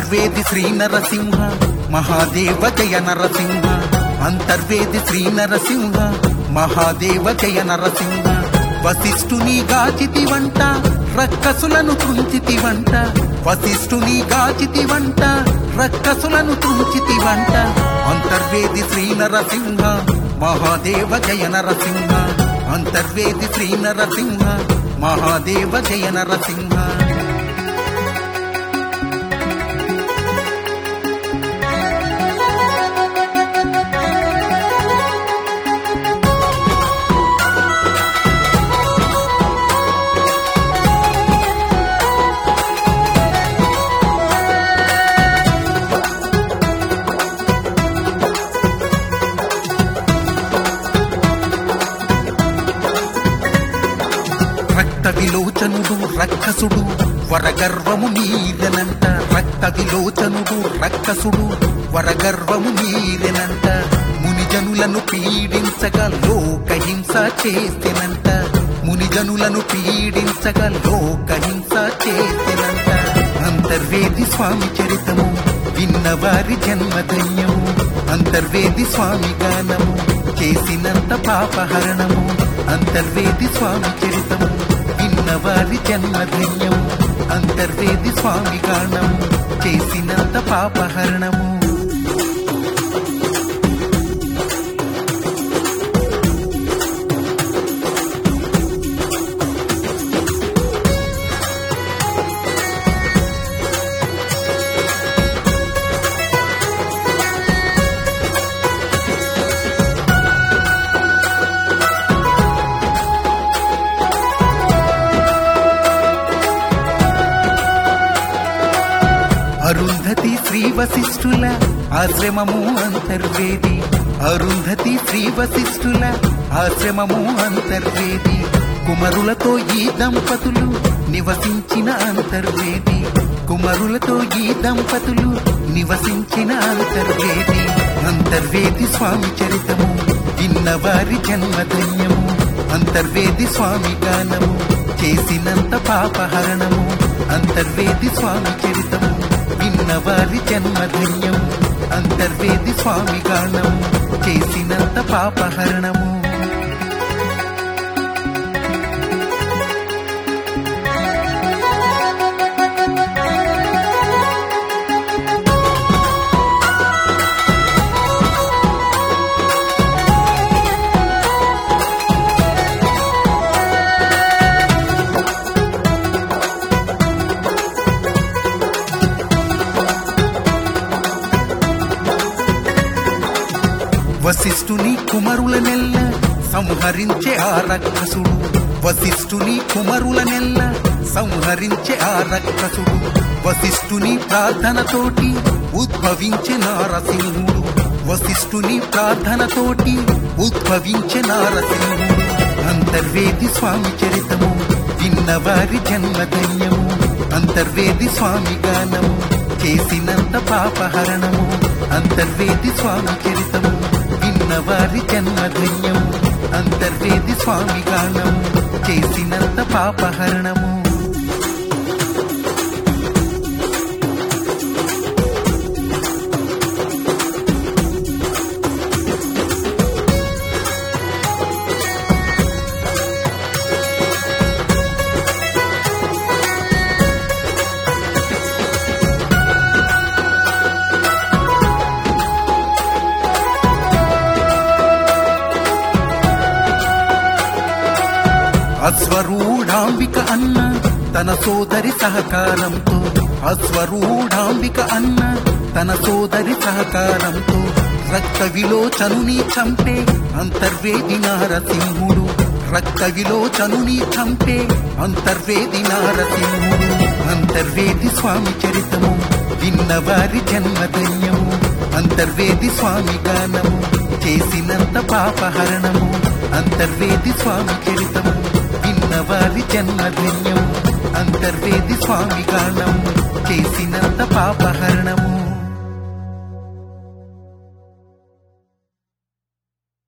అంతర్వేది శ్రీ నరసింహ మహాదేవ జయ నరసింహ అంతర్వేది శ్రీ నరసింహ మహాదేవ జయ నరసింహ వశిష్ఠుని గాచితి వంట రక్కసులను తుంచితి వంట వశిష్ఠుని గాచితి వంట రక్కసులను తుంచితి వంట అంతర్వేది శ్రీ నరసింహ మహాదేవ జయ నరసింహ అంతర్వేది శ్రీ నరసింహ మహాదేవ జయ నరసింహ రక్త విలోచనుడు రక్కసుడు వరగర్వము మీరెనంట రక్త విలోచనుడు రక్కసుడు వరగర్వము మీరెనంట మునిజనులను పీడించగా లోకహింస చేసినంట మునిజనులను పీడించగా లోకహింస చేసినంట అంతర్వేది స్వామి చరితము విన్నవారి జన్మధన్యము అంతర్వేది స్వామి గానము చేసినంత పాపహరణము అంతర్వేది స్వామి చరితము విన్నవారి జన్మధన్యము అంతర్వేది స్వామి గానము చేసినంత పాపహరణము అరుంధతి శ్రీ వశిష్ఠుల ఆశ్రమము అంతర్వేది అరుంధతి శ్రీ వశిష్ఠుల ఆశ్రమము అంతర్వేది కుమరులతో ఈ దంపతులు నివసించిన అంతర్వేది కుమరులతో ఈ దంపతులు నివసించిన అంతర్వేది అంతర్వేది స్వామి చరితము విన్నవారి జన్మధన్యము అంతర్వేది స్వామి గానము చేసినంత పాపహరణము అంతర్వేది స్వామి చరితము విన్నవారి జన్మధన్యము అంతర్వేది స్వామి గానము చేసినంత పాపహరణము వశిష్ఠుని కుమరుల నెల్ల సంహరించే ఆ రక్కసుడు వశిష్ఠుని కుమరుల నెల్ల సంహరించే ఆ రక్కసుడు వశిష్ఠుని ప్రార్థనతోటి ఉద్భవించే నారసింహుడు వశిష్ఠుని ప్రార్థనతోటి ఉద్భవించే నారసింహుడు అంతర్వేది స్వామి చరితము విన్నవారి జన్మధన్యము అంతర్వేది స్వామి గానము చేసినంత పాపహరణము అంతర్వేది స్వామి చరితము విన్నవారి జన్మధన్యము అంతర్వేది స్వామి గానము చేసినంత పాపహరణము అశ్వరూఢాంబిక అన్న తన సోదరి సహకారంతో అశ్వరూఢాంబిక అన్న తన సోదరి సహకారంతో రక్త విలోచనుని చంపే అంతర్వేది నారసింహుడు రక్త విలోచనుని చంపే అంతర్వేది నారసింహుడు అంతర్వేది స్వామి చరితము విన్నవారి జన్మధన్యము అంతర్వేది స్వామి గానము చేసినంత పాపహరణము అంతర్వేది స్వామి చరితము విన్నవారి జన్మధన్యము అంతర్వేది స్వామి గానము చేసినంత పాపహరణము